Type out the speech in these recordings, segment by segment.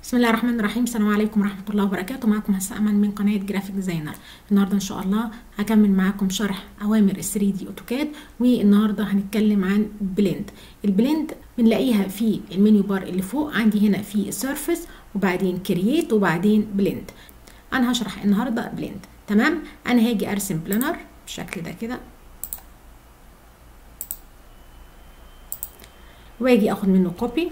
بسم الله الرحمن الرحيم السلام عليكم ورحمة الله وبركاته معكم هسه أمل من قناة جرافيك ديزاينر النهاردة إن شاء الله هكمل معاكم شرح أوامر ال 3 دي أوتوكاد والنهاردة هنتكلم عن بلند البلند بنلاقيها في المنيو بار اللي فوق عندي هنا في سيرفيس وبعدين كرييت وبعدين بلند أنا هشرح النهاردة بلند تمام أنا هاجي أرسم بلانر بالشكل ده كده واجي اخد منه كوبي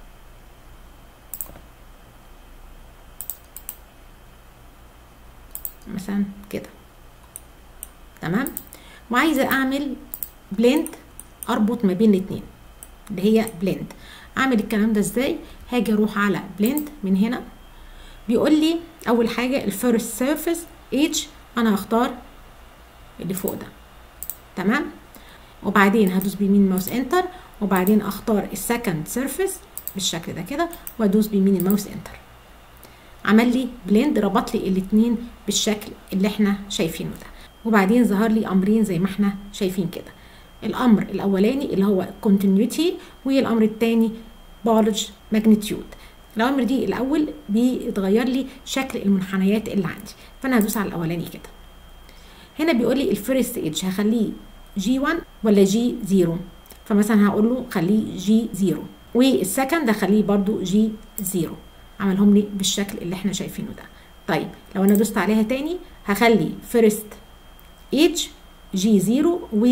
مثلا كده تمام وعايزه اعمل بلند اربط ما بين الاتنين اللي هي بلند اعمل الكلام ده ازاي هاجي اروح على بلند من هنا بيقول لي اول حاجه الفيرست سيرفيس ايدج انا هختار اللي فوق ده تمام وبعدين هدوس بيمين الماوس انتر وبعدين اختار السكند سيرفيس بالشكل ده كده وادوس بيمين الماوس انتر عمل لي بلند ربط لي الاتنين بالشكل اللي احنا شايفينه ده وبعدين ظهر لي امرين زي ما احنا شايفين كده الامر الاولاني اللي هو continuity والامر الثاني bulge magnitude الاوامر دي الاول بيتغير لي شكل المنحنيات اللي عندي فانا هدوس على الاولاني كده هنا بيقول لي الفيرست ايدج هخليه جي 1 ولا جي 0 فمثلا هقول له خليه جي 0 والسكند هخليه برضو جي 0 عملهم لي بالشكل اللي احنا شايفينه ده طيب لو انا دوست عليها تاني هخلي فيرست ايدج جي 0 و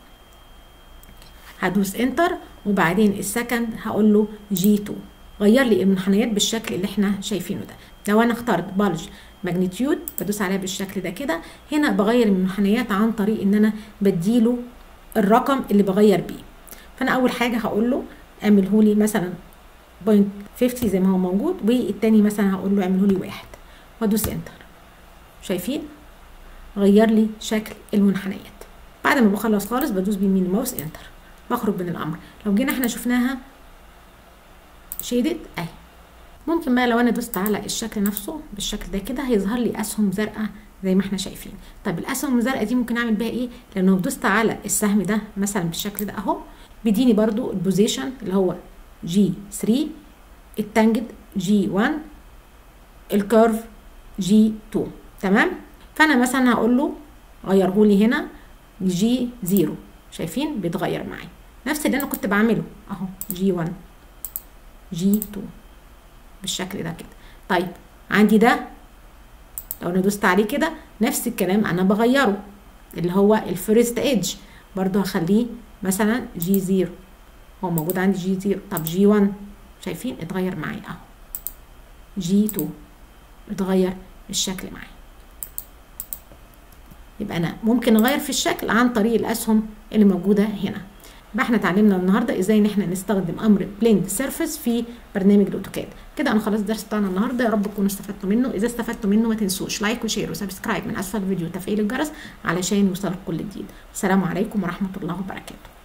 هدوس انتر وبعدين السكند هقول له جي 2 غير لي المنحنيات بالشكل اللي احنا شايفينه ده لو انا اخترت بلج ماجنتيود بدوس عليها بالشكل ده كده هنا بغير المنحنيات عن طريق ان انا بديله الرقم اللي بغير بيه فانا اول حاجه هقول له اعمله لي مثلا بوينت 50 زي ما هو موجود والتاني مثلا هقول له اعمله لي واحد وادوس انتر شايفين غير لي شكل المنحنيات بعد ما بخلص خالص بدوس بيمين الماوس انتر بخرج من الامر لو جينا احنا شفناها شيدد اهي ممكن بقى لو انا دوست على الشكل نفسه بالشكل ده كده هيظهر لي اسهم زرقاء زي ما احنا شايفين طب الاسهم الزرقاء دي ممكن اعمل بيها ايه لو دوست على السهم ده مثلا بالشكل ده اهو بيديني برضو البوزيشن اللي هو جي 3 التانجد جي 1 الكيرف جي 2 تمام فانا مثلا هقول له غيره لي هنا جي 0 شايفين بيتغير معايا نفس اللي انا كنت بعمله اهو جي 1 جي 2 بالشكل ده كده طيب عندي ده لو انا دوست عليه كده نفس الكلام انا بغيره اللي هو الفيرست ايدج برضو هخليه مثلا جي 0 هو موجود عندي جي 0 طب جي 1 شايفين اتغير معايا اهو جي 2 اتغير الشكل معايا يبقى انا ممكن اغير في الشكل عن طريق الاسهم اللي موجوده هنا يبقى احنا اتعلمنا النهارده ازاي ان احنا نستخدم امر بليند سيرفيس في برنامج الاوتوكاد كده انا خلاص الدرس بتاعنا النهارده يا رب تكونوا استفدتوا منه اذا استفدتوا منه ما تنسوش لايك وشير وسبسكرايب من اسفل الفيديو وتفعيل الجرس علشان يوصلك كل جديد السلام عليكم ورحمه الله وبركاته